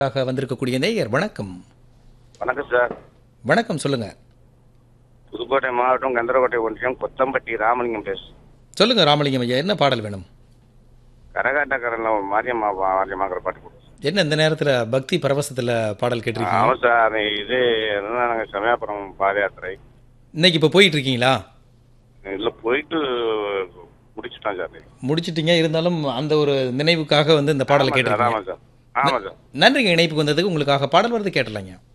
ஆக வந்திருக்கக்கூடிய நேயர் வணக்கம் வணக்கம் சார் வணக்கம் சொல்லுங்க புதுக்கோட்டை மாவட்டம் கந்தரக்கோட்டை ஒன்றியம் கொத்தம்பட்டி ராமலிங்கம் பேசு சொல்லுங்க ராமலிங்கம் ஐயா என்ன பாடல் வேணும் கரகாட்டக்காரன்ல ஒரு மாரியம்மா பா- மாரியம்மாங்கிற பாட்டு போடுவோம் என்ன இந்த நேரத்துல பக்தி பரவசத்துல பாடல் கேட்டிருக்கீங்க ஆமாம் சார் அது இது என்னன்னா நாங்கள் சமயபுரம் பாத யாத்திரை இன்னைக்கு இப்போ போயிட்டு இருக்கீங்களா இதில் போயிட்டு முடிச்சுட்டோம் சார் முடிச்சிட்டீங்க இருந்தாலும் அந்த ஒரு நினைவுக்காக வந்து இந்த பாடலை ஆமாம் சார் கேட்டிருக்கீங்க ஆமாம் சார் ஆமாம் சார் நன்றிங்க இணைப்புக்கு வந்ததுக்கு உங்களுக்காக பாடல் வருது கேட்டலாங்க